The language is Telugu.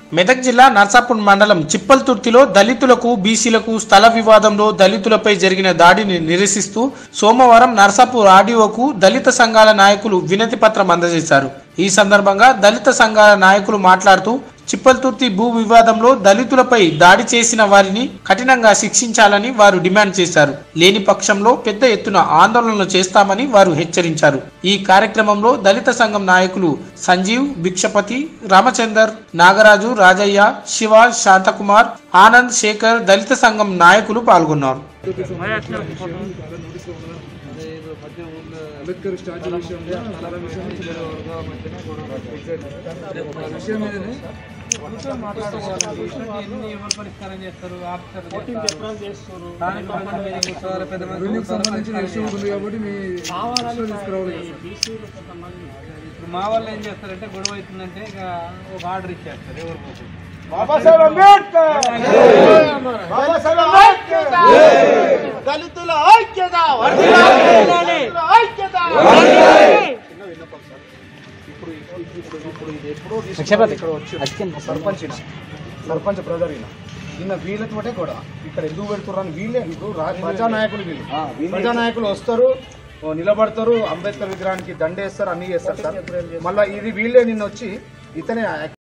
మెదక్ జిల్లా నర్సాపూర్ మండలం చిప్పల్తుర్తిలో దళితులకు బీసీలకు స్థల వివాదంలో దళితులపై జరిగిన దాడిని నిరసిస్తూ సోమవారం నర్సాపూర్ ఆర్డీఓకు దళిత సంఘాల నాయకులు వినతి పత్రం అందజేశారు ఈ సందర్భంగా దళిత సంఘాల నాయకులు మాట్లాడుతూ చిప్పల్తుర్తి భూ వివాదంలో దళితులపై దాడి చేసిన వారిని కఠినంగా శిక్షించాలని వారు డిమాండ్ చేశారు లేని పక్షంలో పెద్ద ఎత్తున ఆందోళనలు చేస్తామని వారు హెచ్చరించారు ఈ కార్యక్రమంలో దళిత సంఘం నాయకులు సంజీవ్ భిక్షపతి రామచందర్ నాగరాజు రాజయ్య శివ శాంతకుమార్ ఆనంద్ శేఖర్ దళిత సంఘం నాయకులు పాల్గొన్నారు అంబేద్కర్ స్టాచ్యూ విషయంలో చాలా విషయం విషయం ఏదని రెవెన్యూకి సంబంధించిన విషయం ఉంటుంది కాబట్టి మీ దృష్టిలో తీసుకురావాలి కదా సార్. ఇప్పుడు మా వాళ్ళు ఏం చేస్తారంటే గొడవ అవుతుందంటే ఇక ఒక ఆర్డర్ ఇచ్చేస్తారు ఎవరికి బాబాసాహెబ్ అంబేద్కర్ బాబాసాహెబ్ అంబేద్కర్ దళితుల ఐక్యత దళితుల ఐక్యత సర్పంచ్ ఈయన. సర్పంచ్ బ్రదర్ ఈయన ఈయన వీళ్ళతోటే కూడా ఇక్కడ ఎందుకు పెడుతున్నారు వీళ్ళే ఇప్పుడు రా- ప్రజానాయకులు వీళ్ళు ప్రజానాయకులు వస్తారు ఓ నిలబడతారు అంబేద్కర్ విగ్రహానికి దండేస్తారు అన్ని చేస్తారు సార్ మళ్ళీ ఇది వీళ్ళే నిన్న వచ్చి ఇతనే